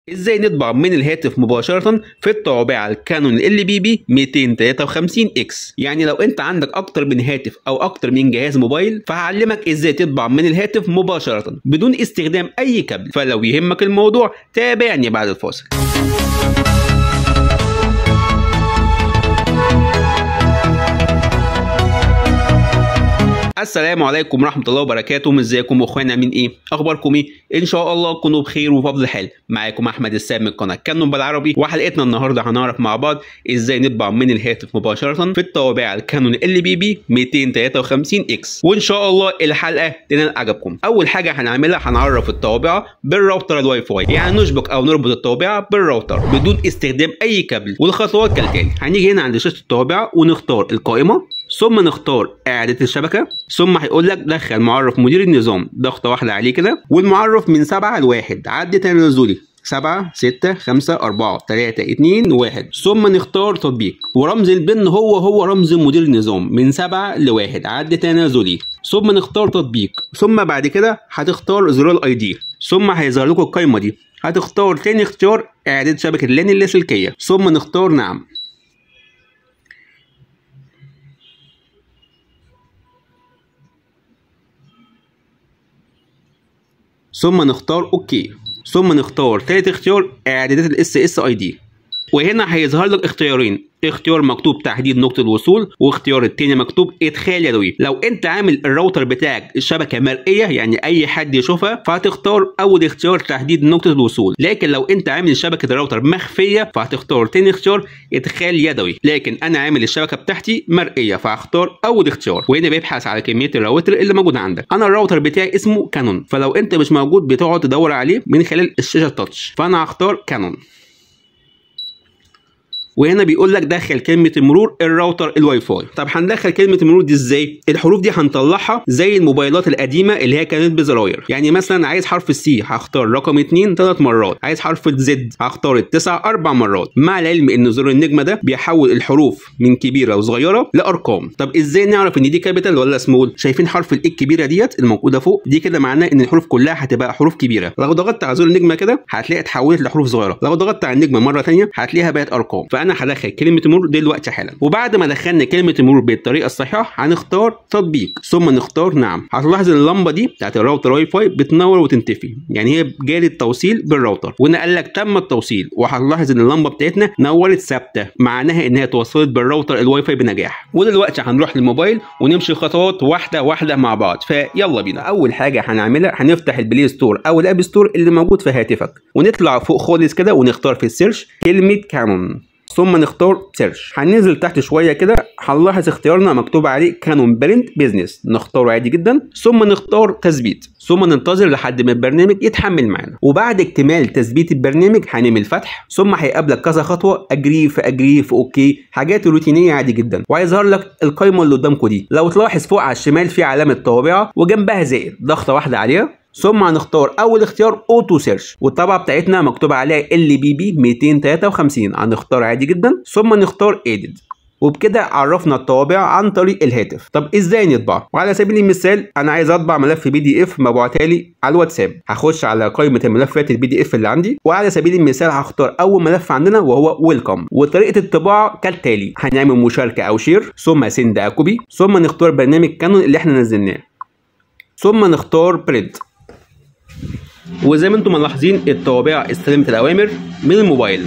ازاي نطبع من الهاتف مباشرة في الطابعة الكانون ال بي بي 253 اكس يعني لو انت عندك اكتر من هاتف او اكتر من جهاز موبايل فهعلمك ازاي تطبع من الهاتف مباشرة بدون استخدام اي كابل فلو يهمك الموضوع تابعني بعد الفاصل السلام عليكم ورحمة الله وبركاته ازيكم اخوانا عاملين ايه اخباركم ايه ان شاء الله تكونوا بخير وبفضل حال معاكم احمد السام من قناة كانون بالعربي وحلقتنا النهارده هنعرف مع بعض ازاي نطبع من الهاتف مباشرة في الطوابع الكانون ال بي بي 253 اكس وان شاء الله الحلقة تنال عجبكم اول حاجة هنعملها هنعرف الطوابع بالراوتر الواي فاي يعني نشبك او نربط الطوابع بالراوتر بدون استخدام اي كابل والخطوات كالتالي هنيجي هنا عند شاشة الطوابع ونختار القائمة ثم نختار إعادة الشبكة ثم هيقول لك دخل معرف مدير النظام ضغطة واحدة عليه كده والمعرف من 7 لواحد عد تنازلي 7 6 5 4 3 2 1 ثم نختار تطبيق ورمز البن هو هو رمز مدير النظام من 7 لواحد عد تنازلي ثم نختار تطبيق ثم بعد كده هتختار زرار الاي دي ثم هيظهر لكم القايمة دي هتختار تاني اختيار إعادة شبكة اللان اللاسلكية ثم نختار نعم ثم نختار اوكي ثم نختار تالت اختيار اعدادات الاس اس اي دي وهنا هيظهر لك اختيارين اختيار مكتوب تحديد نقطة الوصول واختيار التاني مكتوب ادخال يدوي لو انت عامل الراوتر بتاعك الشبكة مرئية يعني اي حد يشوفها فهتختار اول اختيار تحديد نقطة الوصول لكن لو انت عامل شبكة الراوتر مخفية فهتختار تاني اختيار ادخال يدوي لكن انا عامل الشبكة بتاعتي مرئية فهختار اول اختيار وهنا بيبحث على كمية الراوتر اللي موجودة عندك انا الراوتر بتاعي اسمه كانون فلو انت مش موجود بتقعد تدور عليه من خلال الشاشة التاتش فانا هختار كانون وهنا بيقول لك دخل كلمه المرور الراوتر الواي فاي طب هندخل كلمه المرور دي ازاي الحروف دي هنطلعها زي الموبايلات القديمه اللي هي كانت بزراير يعني مثلا عايز حرف السي هختار رقم 2 ثلاث مرات عايز حرف الزد هختار التسع اربع مرات مع العلم ان زر النجمه ده بيحول الحروف من كبيره وصغيره لارقام طب ازاي نعرف ان دي كابيتال ولا سمول شايفين حرف الاي الكبيره ديت الموجوده فوق دي كده معناه ان الحروف كلها هتبقى حروف كبيره لو ضغطت على زر النجمه كده هتلاقيها اتحولت لحروف صغيره لو ضغطت على النجمه مره ثانيه هتلاقيها بقت ارقام فانا هدخل كلمه مرور دلوقتي حالا وبعد ما دخلنا كلمه المرور بالطريقه الصحيحه هنختار تطبيق ثم نختار نعم هتلاحظ ان اللمبه دي بتاعت الراوتر واي فاي بتنور وتنطفي يعني هي جاري التوصيل بالراوتر وهنا قال لك تم التوصيل وهتلاحظ ان اللمبه بتاعتنا نورت ثابته معناها ان هي توصلت بالراوتر الواي فاي بنجاح ودلوقتي هنروح للموبايل ونمشي خطوات واحده واحده مع بعض فيلا بينا اول حاجه هنعملها هنفتح البلاي ستور او الاب ستور اللي موجود في هاتفك ونطلع فوق خالص كده ونختار في السيرش كلمه كانون ثم نختار سيرش هننزل تحت شويه كده هنلاحظ اختيارنا مكتوب عليه كانون برنت بيزنس نختاره عادي جدا ثم نختار تثبيت ثم ننتظر لحد ما البرنامج يتحمل معانا وبعد اكتمال تثبيت البرنامج هنعمل فتح ثم هيقابلك كذا خطوه اجري في اجري في اوكي حاجات روتينيه عادي جدا وهيظهر لك القائمه اللي قدامكم دي لو تلاحظ فوق على الشمال في علامه طابعه وجنبها زائد ضغطه واحده عليها ثم هنختار اول اختيار اوتو سيرش والطبعه بتاعتنا مكتوب عليها ال بي بي 253 هنختار عادي جدا ثم نختار ايديد وبكده عرفنا الطوابع عن طريق الهاتف طب ازاي نطبع وعلى سبيل المثال انا عايز اطبع ملف بي دي اف مبعوتها لي على الواتساب هخش على قائمه الملفات البي دي اف اللي عندي وعلى سبيل المثال هختار اول ملف عندنا وهو ويلكم وطريقه الطباعه كالتالي هنعمل مشاركه او شير ثم سند كوبي ثم نختار برنامج كانون اللي احنا نزلناه ثم نختار برنت وزي ما انتم ملاحظين الطوابع استلمت الاوامر من الموبايل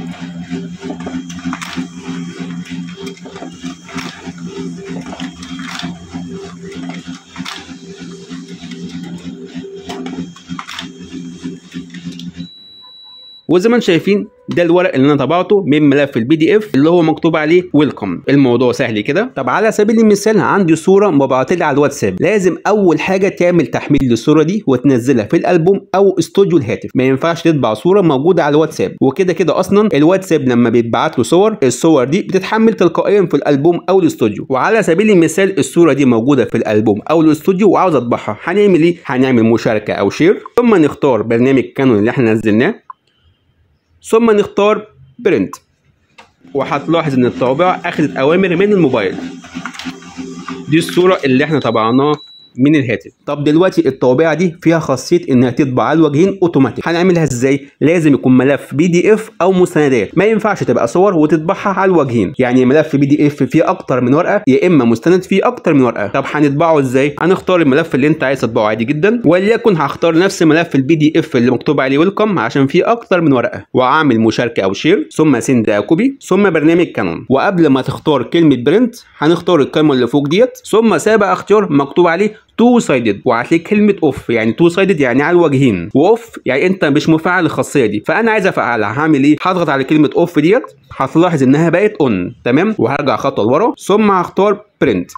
وزي ما انتم شايفين ده الورق اللي انا طبعته من ملف البي دي اف اللي هو مكتوب عليه ويلكم الموضوع سهل كده طب على سبيل المثال عندي صوره مبعوثه لي على الواتساب لازم اول حاجه تعمل تحميل للصوره دي وتنزلها في الالبوم او استوديو الهاتف ما ينفعش تطبع صوره موجوده على الواتساب وكده كده اصلا الواتساب لما بيتبعت له صور الصور دي بتتحمل تلقائيا في الالبوم او الاستوديو وعلى سبيل المثال الصوره دي موجوده في الالبوم او الاستوديو وعاوز اطبعها هنعمل ايه هنعمل مشاركه او شير ثم نختار برنامج كانون اللي احنا نزلناه ثم نختار برنت وهتلاحظ ان الطابعة اخذت اوامر من الموبايل دي الصورة اللي احنا طبعناها من الهاتف طب دلوقتي الطابعه دي فيها خاصيه انها تطبع على الوجهين اوتوماتيك هنعملها ازاي لازم يكون ملف بي دي اف او مستندات ما ينفعش تبقى صور وتطبعها على الوجهين يعني ملف بي دي اف فيه اكتر من ورقه يا اما مستند فيه اكتر من ورقه طب هنطبعه ازاي هنختار الملف اللي انت عايز تطبعه عادي جدا وليكن هختار نفس ملف البي دي اف اللي مكتوب عليه ويلكم عشان فيه اكتر من ورقه واعمل مشاركه او شير ثم سند او كوبي ثم برنامج كانون وقبل ما تختار كلمه برنت هنختار القائمه اللي فوق ديت ثم سابع اختيار مكتوب عليه تو سايدد وهتلاقي كلمه اوف يعني تو سايدد يعني على الوجهين واوف يعني انت مش مفعل الخاصيه دي فانا عايز افعلها هعمل ايه هضغط على كلمه اوف ديت هتلاحظ انها بقت اون تمام وهرجع خطوه لورا ثم هختار برنت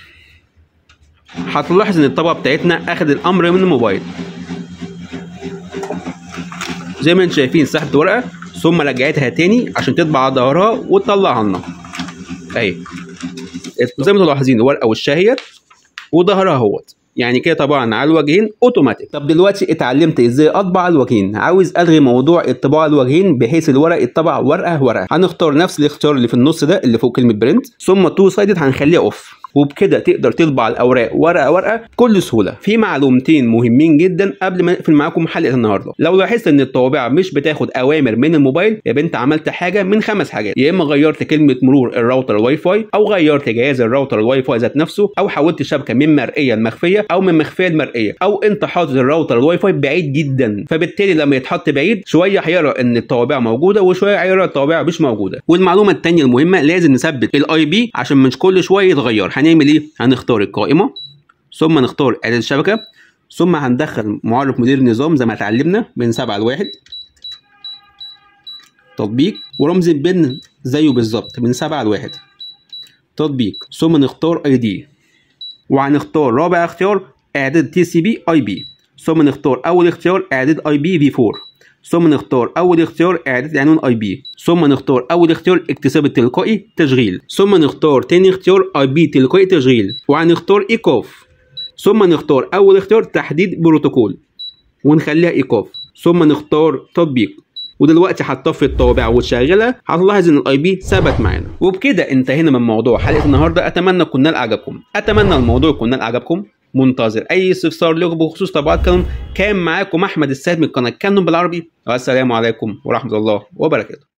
هتلاحظ ان الطبقه بتاعتنا اخد الامر من الموبايل زي ما انتم شايفين سحبت ورقه ثم رجعتها تاني عشان تطبع على ظهرها وتطلعها لنا اهي زي ما انتم ملاحظين الورقه وشها اهيت وظهرها اهوت يعني كده طبعا على الوجهين اوتوماتيك طب دلوقتي اتعلمت ازاي اطبع على الوجهين عاوز الغي موضوع الطباعه على الوجهين بحيث الورق يطبع ورقه ورقه هنختار نفس الاختيار اللي في النص ده اللي فوق كلمه برنت ثم تو سايدد هنخليها اوف وبكده تقدر تطبع الاوراق ورقه ورقه بكل سهوله في معلومتين مهمين جدا قبل ما نقفل معاكم حلقه النهارده لو لاحظت ان الطوابع مش بتاخد اوامر من الموبايل يبقى انت عملت حاجه من خمس حاجات يا اما غيرت كلمه مرور الراوتر الواي فاي او غيرت جهاز الراوتر الواي فاي ذات نفسه او حولت الشبكه من مرئيه لمخفيه او من مخفيه لمرئيه او انت حاطط الراوتر الواي فاي بعيد جدا فبالتالي لما يتحط بعيد شويه هيرى ان الطوابع موجوده وشويه هيرى الطوابع مش موجوده والمعلومه الثانيه المهمه لازم نثبت الاي بي عشان مش كل شويه يتغير هنعمل ايه هنختار القائمه ثم نختار اعداد الشبكه ثم هندخل معرف مدير النظام زي ما اتعلمنا من 7 لواحد تطبيق ورمز البن زيه بالظبط من 7 لواحد تطبيق ثم نختار اي دي وهنختار رابع اختيار اعداد تي سي بي اي بي ثم نختار اول اختيار اعداد اي بي في 4 ثم نختار اول اختيار اعداد عنوان اي بي ثم نختار اول اختيار اكتساب التلقائي تشغيل ثم نختار تاني اختيار اي بي تلقائي تشغيل وهنختار ايقاف ثم نختار اول اختيار تحديد بروتوكول ونخليها ايقاف ثم نختار تطبيق ودلوقتي هتطفي الطوابع وتشغلها هتلاحظ ان الاي بي ثبت معانا وبكده انتهينا من موضوع حلقه النهارده اتمنى يكون نال اعجابكم اتمنى الموضوع يكون نال اعجابكم منتظر اي استفسار لكم بخصوص طبعات كانون كان معاكم احمد السيد من قناه كانون بالعربي والسلام عليكم ورحمه الله وبركاته